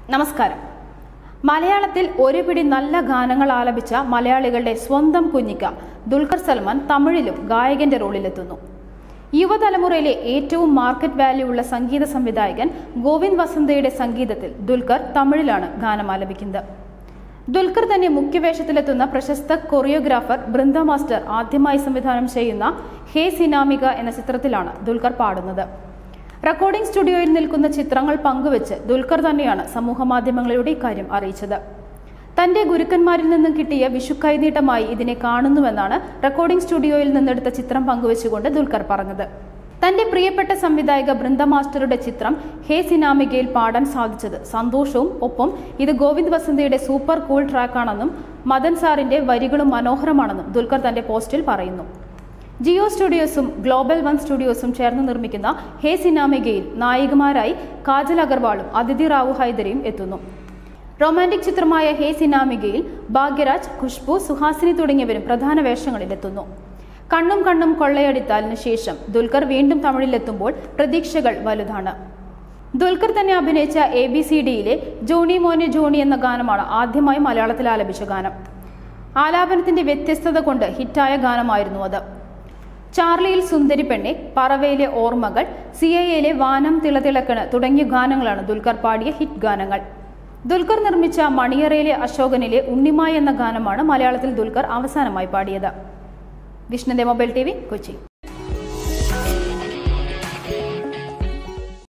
നമസ്കാരം മലയാളത്തിൽ ഒരു പിടി നല്ല ഗാനങ്ങൾ ആലപിച്ച മലയാളികളുടെ സ്വന്തം കുഞ്ഞിക്ക ദുൽഖർ സൽമാൻ തമിഴിലും ഗായകന്റെ റോളിലെത്തുന്നു യുവതലമുറയിലെ ഏറ്റവും മാർക്കറ്റ് വാല്യൂ ഉള്ള സംഗീത സംവിധായകൻ ഗോവിന്ദ് വസന്തയുടെ സംഗീതത്തിൽ ദുൽഖർ തമിഴിലാണ് ഗാനം ആലപിക്കുന്നത് ദുൽഖർ തന്നെ മുഖ്യവേഷത്തിലെത്തുന്ന പ്രശസ്ത കൊറിയോഗ്രാഫർ ബൃന്ദ മാസ്റ്റർ ആദ്യമായി സംവിധാനം ചെയ്യുന്ന ഹേ സിനാമിക എന്ന ചിത്രത്തിലാണ് ദുൽഖർ പാടുന്നത് റെക്കോർഡിംഗ് സ്റ്റുഡിയോയിൽ നിൽക്കുന്ന ചിത്രങ്ങൾ പങ്കുവച്ച് ദുൽഖർ തന്നെയാണ് സമൂഹമാധ്യമങ്ങളിലൂടെ ഇക്കാര്യം അറിയിച്ചത് തന്റെ ഗുരുക്കന്മാരിൽ നിന്നും കിട്ടിയ വിഷു കൈനീട്ടമായി ഇതിനെ കാണുന്നുവെന്നാണ് റെക്കോർഡിംഗ് സ്റ്റുഡിയോയിൽ നിന്നെടുത്ത ചിത്രം പങ്കുവച്ചുകൊണ്ട് ദുൽഖർ പറഞ്ഞത് തന്റെ പ്രിയപ്പെട്ട സംവിധായക ബൃന്ദ മാസ്റ്ററുടെ ചിത്രം ഹേ സിനാമികയിൽ പാടാൻ സാധിച്ചത് സന്തോഷവും ഒപ്പം ഇത് ഗോവിന്ദ് വസന്തയുടെ സൂപ്പർ കൂൾ ട്രാക്കാണെന്നും മദൻ സാറിന്റെ വരികളും മനോഹരമാണെന്നും ദുൽഖർ തന്റെ പോസ്റ്റിൽ പറയുന്നു ജിയോ സ്റ്റുഡിയോസും ഗ്ലോബൽ വൺ സ്റ്റുഡിയോസും ചേർന്ന് നിർമ്മിക്കുന്ന ഹേ സിനാമികയിൽ നായികമാരായി കാജൽ അഗർവാളും അതിഥി റാവു ഹൈദരിയും എത്തുന്നു റൊമാന്റിക് ചിത്രമായ ഹേ സിനാമികയിൽ ഭാഗ്യരാജ് ഖുഷ്ബു സുഹാസിനി തുടങ്ങിയവരും പ്രധാന വേഷങ്ങളിലെത്തുന്നു കണ്ണും കണ്ണും കൊള്ളയടിത്താലിന് ശേഷം ദുൽഖർ വീണ്ടും തമിഴിലെത്തുമ്പോൾ പ്രതീക്ഷകൾ വലുതാണ് ദുൽഖർ തന്നെ അഭിനയിച്ച എ ബി സി ഡിയിലെ ജോണി മോനെ ജോണി എന്ന ഗാനമാണ് ആദ്യമായി മലയാളത്തിൽ ആലപിച്ച ഗാനം ആലാപനത്തിന്റെ വ്യത്യസ്തത കൊണ്ട് ഹിറ്റായ ഗാനമായിരുന്നു അത് ചാർലിയിൽ സുന്ദരി പെണ്ണെ പറവയിലെ ഓർമ്മകൾ സി ഐ എയിലെ വാനം തിളതിളക്കണ് തുടങ്ങിയ ഗാനങ്ങളാണ് ദുൽഖർ പാടിയ ഹിറ്റ് ഗാനങ്ങൾ ദുൽഖർ നിർമ്മിച്ച മണിയറയിലെ അശോകനിലെ ഉണ്ണിമായ എന്ന ഗാനമാണ് മലയാളത്തിൽ ദുൽഖർ അവസാനമായി പാടിയത് വിഷ്ണുന്റെ മൊബൈൽ ടി കൊച്ചി